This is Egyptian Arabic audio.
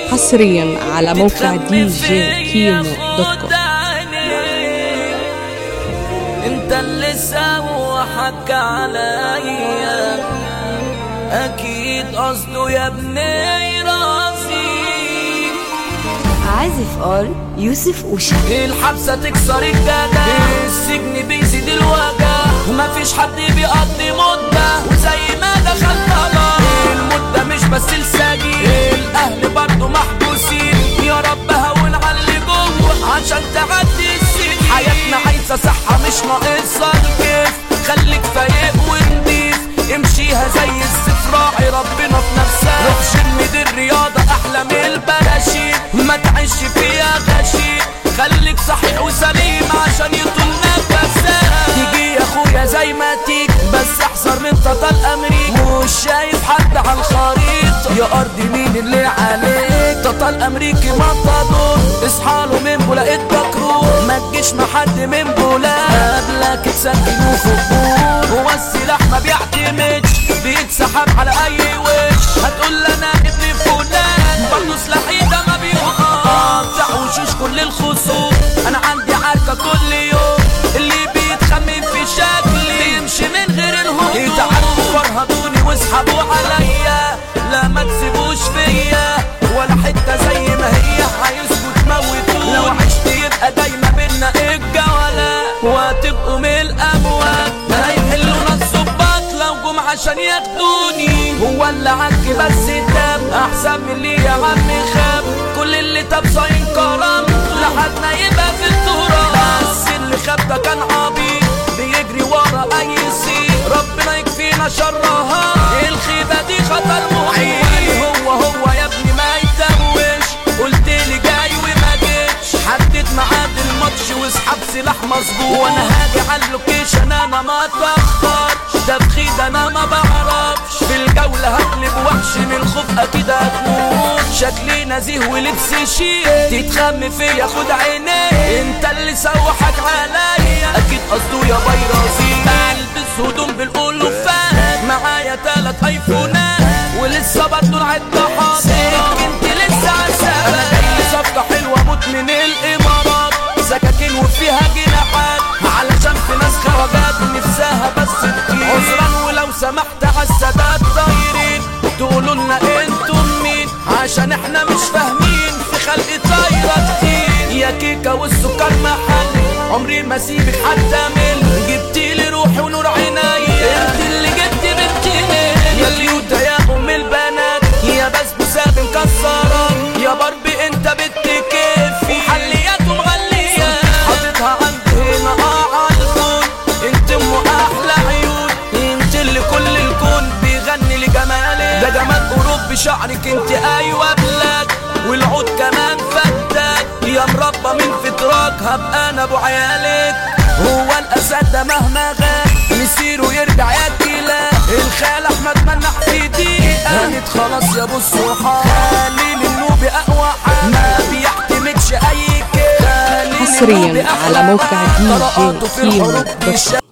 حصريا على موقع دي جي كيمو دوت كوم انت اللي سوحك عليا اكيد قصده يا ابني راسي عازف ار يوسف اوشا الحبسة تكسر الجدع السجن بيزيد الوجع مفيش حد بيقضي مدة وزي ما دخل طلع المدة مش بس السجين الأهل برضه محبوسين يا رب هون على اللي جوه عشان تعدي السنين حياتنا عايزة صحة مش ناقصها الكيف خليك فايق ونضيف امشيها زي السيف راعي ربنا في نفسك روح جيم دي الرياضة أحلى من البلاشين ما تعيش فيها غشيم خليك صحيح وسليم عشان يطول نفسك تيجي يا اخويا زي ما تيجي بس احذر من تطال امريكا مش شايف حد على الخريطة يا ارض مين اللي عليك تطال امريكي مطادور اصحى له من بولاقيت بكرور ما تجيش مع حد من بولاق قبلك تسكن وفقور هو السلاح ما بيعتمدش بيتسحب على اي وش هتقول لي انا ابن فلان برضه سلاحي ده ما بيقع بتاع وشوش كل الخصوم انا عندي عركة كل يوم اللي بيتخمن في شكلي بيمشي من غير الهدوء تعالوا فرهدوني واسحبوا عليا لا ما تسيبوش فيا ولا حتة زي ما هي عايزكوا تموتوني لو عشت يبقى دايما بينا الجولة وهتبقوا من الأموات هيحلونا الظباط لو جم عشان ياخدوني هو اللي عك بس الدم أحسن من اللي يا عم خاب كل اللي تاب صاين كرامته لحد ما يبقى في التراب بس اللي خاب ده كان عبيط بيجري ورا أي سير ربنا يكفينا شرها الخيبة دي خطر محيط هو هو يا ابني ما يتوش قلت لي جاي وما جيتش حدد ميعاد الماتش واسحب سلاح مظبوط وانا هاجي على اللوكيشن انا ما اتاخرش تبخيد انا ما بعرفش في الجولة هقلب وحش من الخوف اكيد هتموت شكلي نزيه ولبسي شيك تتخم فيا خد عيني انت اللي سوحك عليا اكيد قصده يا بيرازي البس هدوم بالالوفات معايا تلات ايفونات ولسه بدور عدة حاضر انت لسه عسل انا جاي صفقة حلوة موت من الامارات سكاكين وفيها جناحات علشان في ناس خرجات نفسها بس تطير عذرا ولو سمحت عالسادات طايرين تقولوا لنا انتم مين عشان احنا مش فاهمين في خلق طايرة كتير يا كيكة والسكر محل عمري ما سيبك حتى مل جبتي لي روحي ونور عينيا انت اللي جبت بنتي يا اليوتا يا ام البنات يا بسبوسة مكسرة يا باربي انت بنت كيفي وحليات ومغلية حاططها عندي هنا اه عالكون انت ام احلى عيون انت اللي كل الكون بيغني لجمالك ده جمال اوروبي شعرك انت ايوه بلاد والعود كمان فتاك يا مربى من فطراك هبقى انا ابو عيالك هو الاسد ده مهما غاب مسيره يرجع يا كلا الخال احمد منح في دقيقه هانت خلاص يا ابو الصحاب خليل النوبي اقوى حال ما بيعتمدش اي كده خليل حصرياً النوبي أحلى على موقع حال. دي جي طلقاته في كيمو الحروب دوت كوم. بيشا-